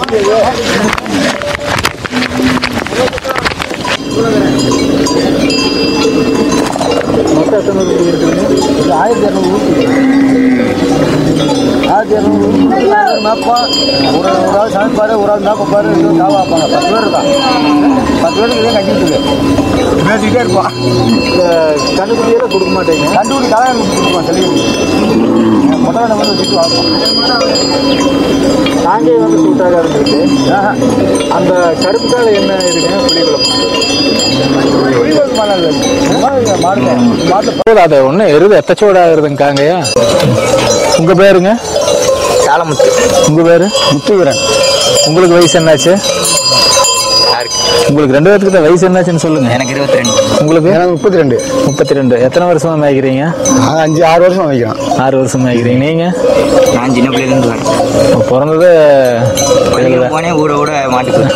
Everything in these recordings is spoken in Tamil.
மொத்தம் எத்தனை குடி இருக்குதுங்க இது ஆயிரத்தி இரநூறு ஆயிரத்தி இரநூறு மேப்பான் ஒரு ஒரு ஆள் சமைப்பாரு ஒரு ஆள் மேப்பாரு இன்னும் காவா வைப்பாங்க பத்து பேர் இருக்கான் பத்து பேருக்கு இதே கட்டிட்டு பேசிக்கிட்டே இருப்பான் இந்த கண்ணுக்குட்டியெல்லாம் கொடுக்க மாட்டேங்க கண்டுபிடி கல்யாணம் கொடுத்துருப்பான் சொல்லி மொட்டை வேலை வந்து வச்சுட்டு வளர்ப்போம் நாங்கே வந்து சூட்டாக இருந்திருக்கு ஆஹா. அந்த கருப்பு காலை என்ன இருக்குங்க புலிகுளம் புலிகளுக்கு மேலே இல்லை. மாடுங்க, மாடுங்க மாட்டு அது ஒன்று எருது எத்தச்சோட ஆகுதுங்காங்கய்யா உங்கள் பேருங்க காலமுத்து உங்கள் பேர் முத்துவீரன் உங்களுக்கு வயசு என்னாச்சு உங்களுக்கு ரெண்டு பேருக்கு தான் வயசு என்னாச்சுன்னு சொல்லுங்க எனக்கு இருபத்தி ரெண்டு உங்களுக்கு எனக்கு முப்பத்தி ரெண்டு முப்பத்தி ரெண்டு எத்தனை வருஷமா மேய்க்கிறீங்க நான் அஞ்சு ஆறு வருஷம் வைக்கிறேன் ஆறு வருஷம் மேய்க்கிறீங்க நீங்க நான் சின்ன பிள்ளைலேருந்து வரேன் இப்ப பிறந்தது வெளியில போனே ஊட ஊட மாட்டுக்குவேன்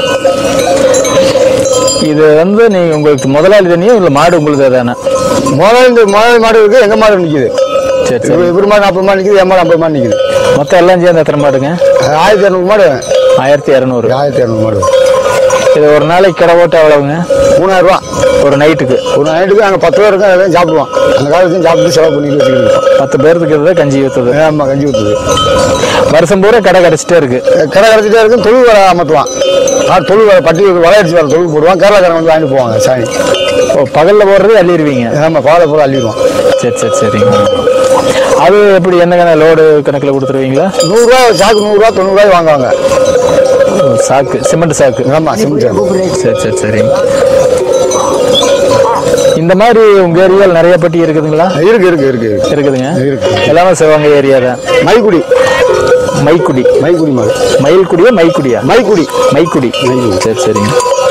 இது வந்து நீங்க உங்களுக்கு முதலாளி தனியா இல்ல மாடு உங்களுக்கு தானே முதல்ல இந்த முதல் மாடு இருக்கு எங்க மாடு நிக்குது சரி சரி இவரு- இவரு மாடு நாற்பது மாடு நிக்குது என் மாடு ஐம்பது மாடு நிக்குது மொத்தம் எல்லாம் சேர்ந்து எத்தனை மாடுங்க அது ஆயிரத்தி இரநூறு மாடு ஆயிரத்தி இரநூறு ஆயிரத்தி இரநூறு மாடு இது ஒரு நாளைக்கு கடை ஓட்ட எவ்வளவுங்க மூணாயிரம் ரூபா ஒரு நைட்டுக்கு ஒரு நைட்டுக்கு அங்கே பத்து பேர் இருக்கும் அதையும் சாப்பிடுவோம் அந்த காலத்தையும் சாப்பிட்டு செலவு பண்ணிட்டு வச்சுக்கிட்டு பத்து பேர்த்துக்கு இதுதான் கஞ்சி ஊத்துது ஆமாம் கஞ்சி ஊற்றுது வருஷம் பூரா கடை கிடைச்சிட்டே இருக்கு கடை கிடச்சிட்டே இருக்கும் தொழில் வர அமர்த்துவான் ஆ தொழில் வர பட்டி வளையடிச்சு வர தொழில் போடுவான் கேரளாக்காரன் வந்து வாங்கிட்டு போவாங்க சாணி ஓ பகல்ல போடுறது அள்ளிடுவீங்க ஆமாம் பாலை பூரா அள்ளிடுவோம் சரி சரி சரிங்க அது எப்படி என்ன கணக்கு லோடு கணக்கில் கொடுத்துருவீங்களா நூறுரூவா சாக்கு நூறுரூவா தொண்ணூறுரூவாய் வாங்குவாங்க ஓ, சாக்கு சிமெண்ட் சாக்கு ஆமாம் சிமெண்ட் சரி சரி சரிங்க இந்த மாதிரி உங்க ஏரியாவில் நிறைய பட்டி இருக்குதுங்களா இருக்கு இருக்கு இருக்கு இருக்கு இருக்குதுங்க இருக்கு. எல்லாமே சிவகங்கை ஏரியா தான் மைக்குடி மைக்குடி மைக்குடி மாடு மயில்குடியா மைக்குடியா மைக்குடி மைக்குடி சரி சரிங்க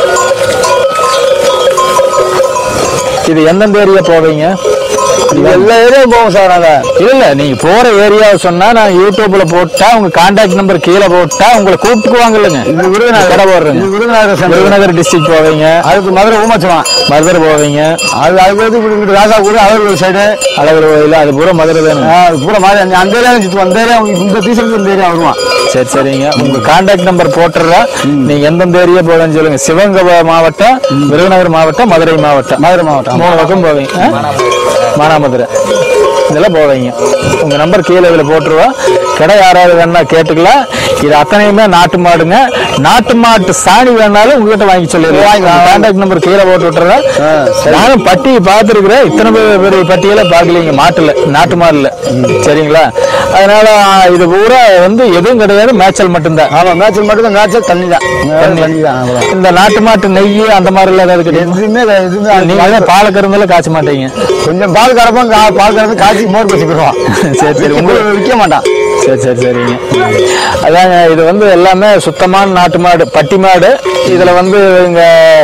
இது எந்தெந்த ஏரியா போவீங்க இது எல்லா ஏரியாவும் போவோம் சார் நாங்கள் இல்ல இல்ல நீங்க போற ஏரியா சொன்னா நான் யூடியூப்ல போட்டா உங்க கான்டாக்ட் நம்பர் கீழே போட்டா உங்களை கூப்பிட்டுக்குவாங்க இல்லைங்க இது விருதுநகர் கடை போடுறேங்க இது விருதுநகர் சென்டர். விருதுநகர் டிஸ்ட்ரிக்ட் போவீங்க அதுக்கு மதுரை ஊமாச்சலாம் மதுரை போவீங்க அது அதுக்கு வந்து இப்படி இங்கிட்டு ராசா கூட அழகு சைடு அழகர் கோயில் அது பூரா மதுரை தானே அது பூரா மாதிரி அந்த- அந்த ஏரியா சுற்றி அந்த ஏரியா இந்த டீசலுக்கு இந்த ஏரியா வருவான் சரி சரிங்க உங்க கான்டாக்ட் நம்பர் போட்டுறேன் நீங்க எந்தெந்த ஏரியா போகணும்னு சொல்லுங்க சிவகங்கை மாவட்டம் விருதுநகர் மாவட்டம் மதுரை மாவட்டம் மதுரை மாவட்டம் மூணு பக்கம் போவீங்க ஆ? மானாமதுரை இதெல்லாம் போவீங்க உங்க நம்பர் கீழே இதுல போட்டுருவோம் கடை யாராவது வேணா கேட்டுக்கலாம் இது அத்தனையுமே நாட்டு மாடுங்க நாட்டு மாட்டு சாணி வேணாலும் உங்ககிட்ட வாங்கி சொல்லிடுறேன் கான்டாக்ட் நம்பர் கீழே போட்டு விட்டுறேன் நானும் பட்டி பார்த்துருக்குறேன் இத்தனை பெரிய பெரிய பட்டியெல்லாம் பார்க்கலீங்க மாட்டுல நாட்டு மாடுல சரிங்களா அதனால இது பூரா வந்து எதுவும் கிடையாது மேய்ச்சல் மட்டும்தான் ஆமாம் மேய்ச்சல் மட்டும் தான் மேய்ச்சல் தண்ணி தான் தண்ணி தான் அவ்வளவுதான். இந்த நாட்டு மாட்டு நெய் அந்த மாதிரி எல்லாம் ஏதாவது கிடையாது எதுவுமே எதுவுமே நீங்க தான் பாலை கருந்தெல்லாம் காய்ச்ச மாட்டீங்க கொஞ்சம் பால் கறப்போம் கா- பால் கறந்து காய்ச்சி மோர் பேசிக்கிடுவோம் சரி சரி உங்களுக்கு உங்களுக்கு விற்க மாட்டான் சரி சரி சரிங்க அதாங்க இது வந்து எல்லாமே சுத்தமான நாட்டு மாடு பட்டி மாடு இதுல வந்து இங்க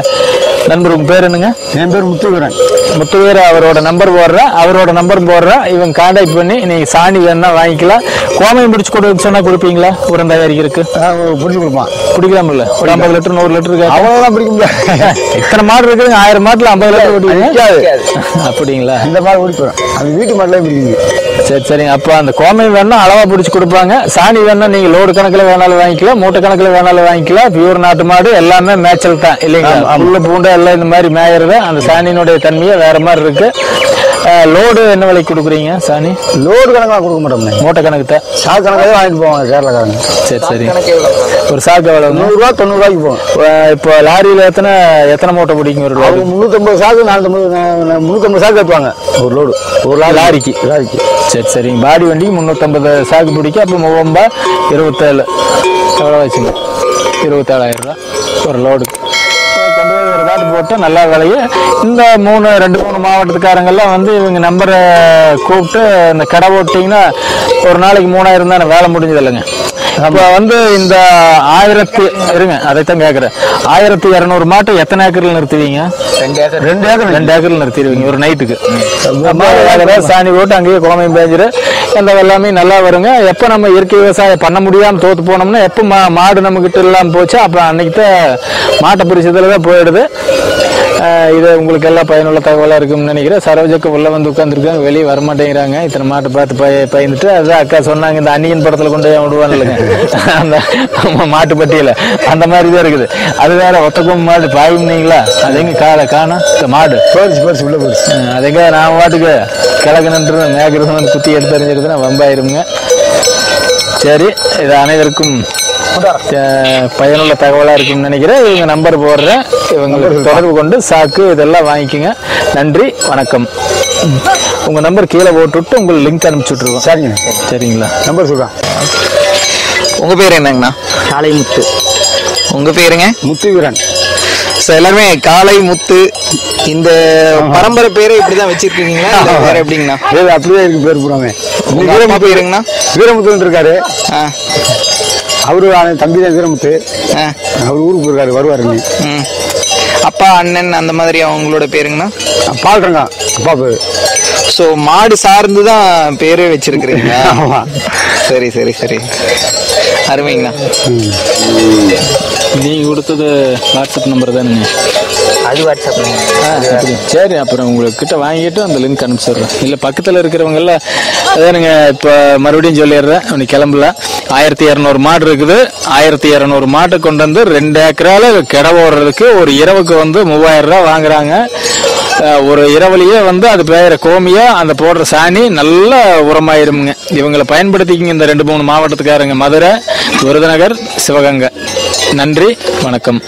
நண்பர் உங்க பேர் என்னங்க என் பேர் முத்துவீரன் முத்துவேர் அவரோட நம்பர் போடுறேன் அவரோட நம்பர் போடுறேன் இவங்க கான்டாக்ட் பண்ணி நீங்க சாணி வேணா வாங்கிக்கலாம் கோமையம் பிடிச்சு கொடுக்க சொன்னா கொடுப்பீங்களா உரம் தயாரிக்கிறதுக்கு பிடிச்சி கொடுப்பான் குடிக்கலாம்ல ஒரு ஐம்பது லிட்டர் நூறு லிட்டர் இருக்கு அவ்வளோதான் பிடிக்க முடியாது இத்தனை மாடு இருக்குதுங்க ஆயிரம் மாட்டுல ஐம்பது லிட்டர் ஓட்டுவீங்க நிக்காது. அப்படிங்களா இந்த மாதிரி ஓடி போயிடும் அது வீட்டு மாட்டிலே பிடிக்குது சரி சரிங்க அப்போ அந்த கோமையம் வேணா அளவா பிடிச்சி கொடுப்பாங்க சாணி வேணா நீங்க லோடு கணக்குல வேணாலும் வாங்கிக்கலாம் மூட்டை கணக்குல வேணாலும் வாங்கிக்கலாம் பியூர் நாட்டு மாடு எல்லாமே மேய்ச்சல் தான் இல்லைங்களா புல்லு பூண்டை எல்லாம் இந்த மாதிரி மேயறது அந்த சாணியினுடைய தன்மையே வேற மாதிரி இருக்கு அஹ், லோடு என்ன விலைக்கு கொடுக்குறீங்க சாணி லோடு கணக்கெலாம் கொடுக்க மாட்டோம்ண்ணே மூட்டை கணக்கு தான் சாக்கு கணக்காக வாங்கிட்டு போவாங்க கேரளாக்காரங்க சரி சரி ஒரு சாக்கு எவ்வளவு நூறுரூவா தொண்ணூறுரூவாய்க்கு போகும் இப்போ லாரியில எத்தனை எத்தனை மூட்டை பிடிக்கும் ஒரு லோடு அவங்க முந்நூற்றம்பது சாக்கு நானூற்றம்பது முந்நூற்றம்பது சாக்கு ஏற்றுவாங்க ஒரு லோடு ஒரு லாரி லாரிக்கு லாரிக்கு சரி சரிங்க பாடி வண்டிக்கு முந்நூற்றம்பது சாக்கு பிடிக்கும் அப்போ மூவம்பா இருபத்தேழு எவ்வளோ வச்சுங்க இருபத்தேழாயிரம் ரூபா ஒரு லோடுக்கு கொண்டு போய் ஒரு காட்டு போட்டு நல்லா விளையும் இந்த மூணு ரெண்டு மூணு மாவட்டத்துக்காரங்கெல்லாம் வந்து இவங்க நம்பரை கூப்பிட்டு இந்த கடை போட்டிங்கன்னா ஒரு நாளைக்கு மூணாயிரம் தானே வேலை முடிஞ்சது இல்லைங்க இப்போ வந்து இந்த ஆயிரத்தி இருங்க அதைத்தான் கேட்குறேன் ஆயிரத்தி இரநூறு மாட்டை எத்தனை ஏக்கரில் நிறுத்துவீங்க ரெண்டு ஏக்கர் ரெண்டு ஏக்கர் ரெண்டு ஏக்கரில் நிறுத்திடுவீங்க ஒரு நைட்டுக்கு நம்ம சாணி போட்டு அங்கேயே கோமையும் பேஞ்சிரு அந்த எல்லாமே நல்லா வருங்க எப்போ நம்ம இயற்கை விவசாயம் பண்ண முடியாமல் தோத்து போனோம்னா எப்போ மா மாடு நம்ம கிட்ட இல்லாமல் போச்சு அப்போ அன்னைக்கு தான் மாட்டை பிடிச்சதுல தான் போயிடுது ஆஹ் இது உங்களுக்கு எல்லாம் பயனுள்ள தகவலாக இருக்கும்னு நினைக்கிறேன் சரோஜக்கு உள்ள வந்து உட்காந்துருக்காங்க வெளியே வர மாட்டேங்கிறாங்க இத்தனை மாட்டை பார்த்து பய பயந்துட்டு அதான் அக்கா சொன்னாங்க இந்த அன்னியன் படத்தில் கொண்டு போய் விடுவான் இல்லைங்க அந்த ஆமா, மாட்டு பட்டியல அந்த மாதிரி தான் இருக்குது அது வேற ஒத்தக்கும் மாடு பாயும்னீங்களா அது எங்க காலை காணோம் இந்த மாடு போரிச்சு போரிச்சு உள்ள போரிச்சு ஆஹ் அதுங்க நான் பாட்டுக்கு கிழக்கு நின்று மேய்க்கிறது வந்து குத்தி எடுத்து எறிஞ்சிருதுன்னா வம்பாயிருங்க சரி இது அனைவருக்கும் அஹ், பயனுள்ள தகவலாக இருக்கும்னு நினைக்கிறேன் இவங்க நம்பர் போடுறேன் இவங்களுக்கு தொடர்பு கொண்டு சாக்கு இதெல்லாம் வாங்கிக்கோங்க நன்றி வணக்கம் ம். உங்க நம்பர் கீழே போட்டுவிட்டு உங்களுக்கு லிங்க் அனுப்பிச்சு விட்ருவோம் சரிங்க சரிங்களா நம்பர் சொல்கிறேன் உங்க பேர் என்னங்கண்ணா காளை முத்து உங்க பேருங்க முத்து வீரன் ஸோ எல்லாருமே காளை முத்து இந்த பரம்பரை பேரை இப்படிதான் வச்சிருக்கீங்களா இல்ல வேற எப்படிங்கண்ணா இது அப்படியே இருக்கு பேர் பூராமே உங்க அப்பா பேருங்கண்ணா வீரமுத்து இருக்காரு ஆ அவரு அவன் தம்பி தான் வீரமுத்து ஆ அவர் ஊருக்கு போயிருக்காரு வருவாரு நீ ம் அப்பா அண்ணன் அந்த மாதிரி அவங்களோட பேருங்கண்ணா பால்றங்க அப்பா பேரு ஸோ மாடு சார்ந்து தான் பேரே வச்சிருக்கிறீங்களா ஆமா சரி சரி சரி அருமைங்கண்ணா நீங்க கொடுத்தது வாட்ஸ்அப் நம்பர் தானுங்க அது வாட்ஸ்அப் ஆ, அப்படி. சரி அப்புறம் உங்களுக்கு கிட்ட வாங்கிட்டு அந்த லிங்க் அனுப்பிச்சிடுறேன் இல்லை பக்கத்தில் இருக்கிறவங்க எல்லாம் அதானுங்க இப்போ மறுபடியும் சொல்லிடுறேன் இன்னைக்கு கிளம்பல ஆயிரத்தி இரநூறு மாடு இருக்குது ஆயிரத்தி இரநூறு மாட்டை கொண்டு வந்து ரெண்டு ஏக்கரால கிட ஓடுறதுக்கு ஒரு இரவுக்கு வந்து மூவாயிரம் ரூபா வாங்குறாங்க அஹ், ஒரு இரவுலயே வந்து அது பெயர கோமியா அந்த போடுற சாணி நல்ல உரமாயிருமுங்க இவங்களை பயன்படுத்திக்கிங்க இந்த ரெண்டு மூணு மாவட்டத்துக்காரங்க மதுரை விருதுநகர் சிவகங்கை நன்றி வணக்கம்